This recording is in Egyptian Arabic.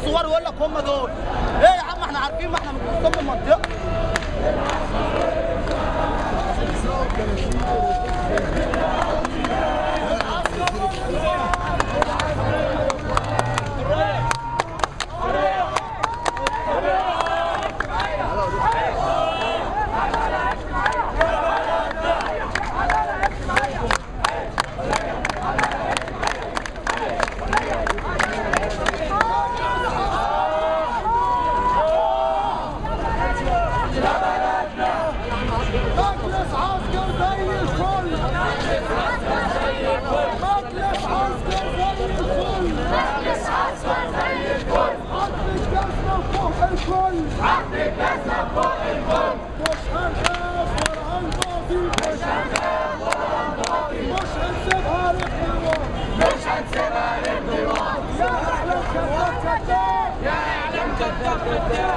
الصور ويقول لك هم دول ايه يا عم احنا عارفين ما احنا من ضمن المنطقه مجلس عسكر زي الفل مجلس عسكر زي الفل مجلس عسكر زي الفل عقد الجزمة فوق الكل عقد الجزمة فوق الكل مش هنخاف ولا هنباطي مش هنخاف ولا هنباطي مش هنسيبها للحوار مش هنسيبها للحوار يا اعلام كذاب كذاب يا اعلام كذاب كذاب